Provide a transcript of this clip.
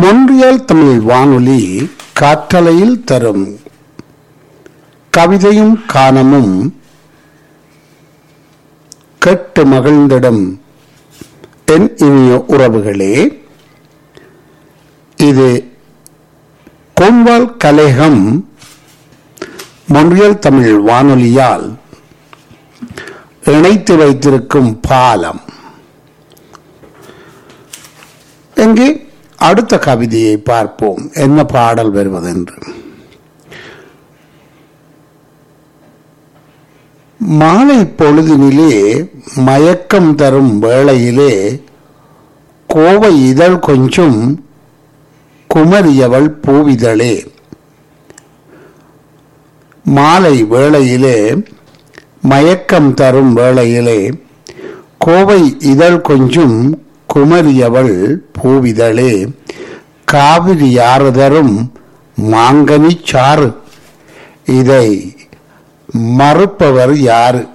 மொன்றியல் தமிழ் வானொலி காற்றலையில் தரும் கவிதையும் கானமும் கெட்டு மகிழ்ந்திடும் என் இனிய உறவுகளே இது கோன்வால் கலேகம் மொன்றியல் தமிழ் வானொலியால் இணைத்து வைத்திருக்கும் பாலம் எங்கே அடுத்த கவிதையை பார்ப்போம் என்ன பாடல் வருவதென்று மாலை பொழுதினிலே மயக்கம் தரும் வேளையிலே கோவை இதழ் கொஞ்சம் குமரியவள் பூவிதழே மாலை வேளையிலே மயக்கம் தரும் வேளையிலே கோவை இதழ் கொஞ்சம் குமரியவள் பூவிதழே காவிரி யாறு தரும் மாங்கனி சாறு இதை மறுப்பவர் யாரு